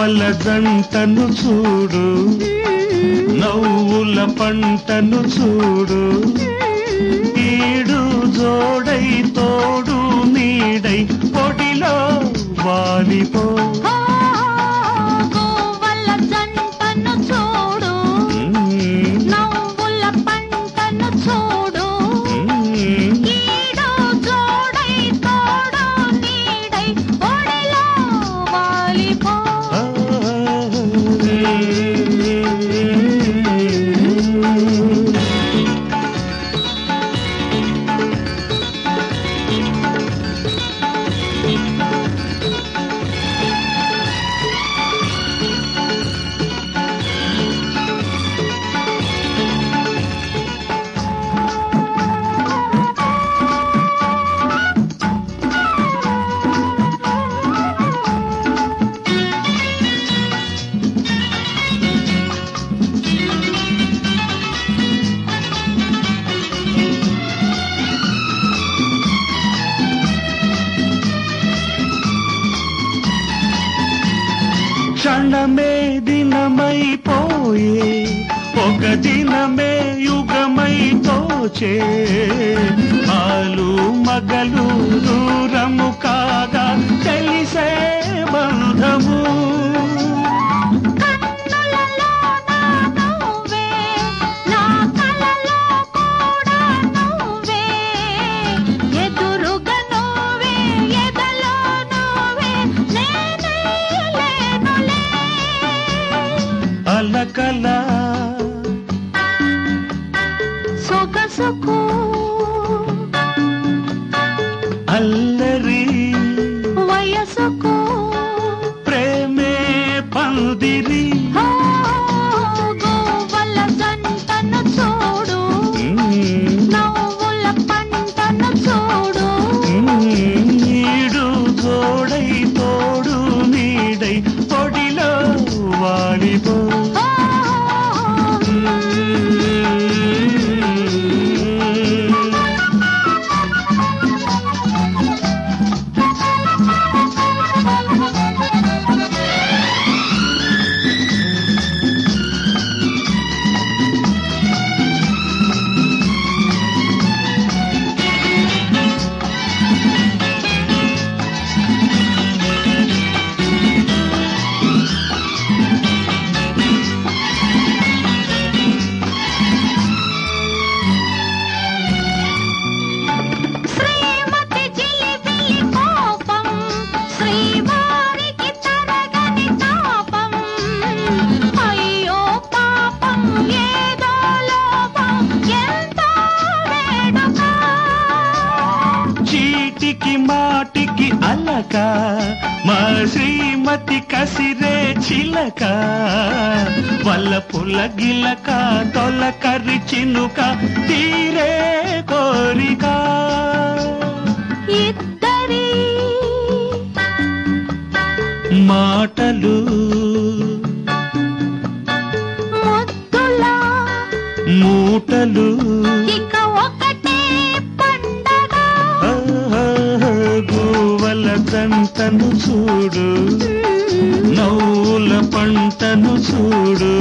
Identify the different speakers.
Speaker 1: గువ్వల జంటను చూడు నవ్వుల పంటను చూడు ఈడు జోడై తోడు నీడై పొడిలో వాలిపో
Speaker 2: ఓ గోవల జంటను చూడు
Speaker 1: మ్మ్.
Speaker 2: నవ్వుల పంటను చూడు ఈడు జోడై తోడు నీడై ఒడిలో వాలిపో
Speaker 1: క్షణమే దినమైపోయే ఒక దినమే యుగమై తోచే ఆలు మగలు దూరము కాగా తెలిసే బంధము
Speaker 2: కన్నులలో నా నువ్వే నా కలలో కూడా నువ్వే ఎదురుగా నువ్వే ఎదలో నువ్వే నేనే లేనులే
Speaker 1: అలకల
Speaker 2: సొగసుకు
Speaker 1: అల్లరి
Speaker 2: వయసుకు
Speaker 1: ప్రేమే పందిరి
Speaker 2: ఓ గోవల జంటను చూడు
Speaker 1: మ్మ్.
Speaker 2: నవ్వుల పంటను చూడు
Speaker 1: నీడు జోడై తోడు నీడై పొడిలో వాడిపో
Speaker 2: శ్రీమతి జిలిబిలి కోపం శ్రీవారికి తరగని తాపం అయ్యో పాపం ఏదో లోపం ఎంతో వేడుక
Speaker 1: చీటికి మాటికి అలక మా శ్రీమతి కసిరే చిలక వల్ల పుల్ల గిలక తొలకరి చినుక తీరే కోరిక
Speaker 2: ఇద్దరి
Speaker 1: మాటలు
Speaker 2: ముద్దుల
Speaker 1: మూటలు
Speaker 2: ఇక ఒకటే పండగ
Speaker 1: గోవల దంతను చూడు నవ్వుల పంటను చూడు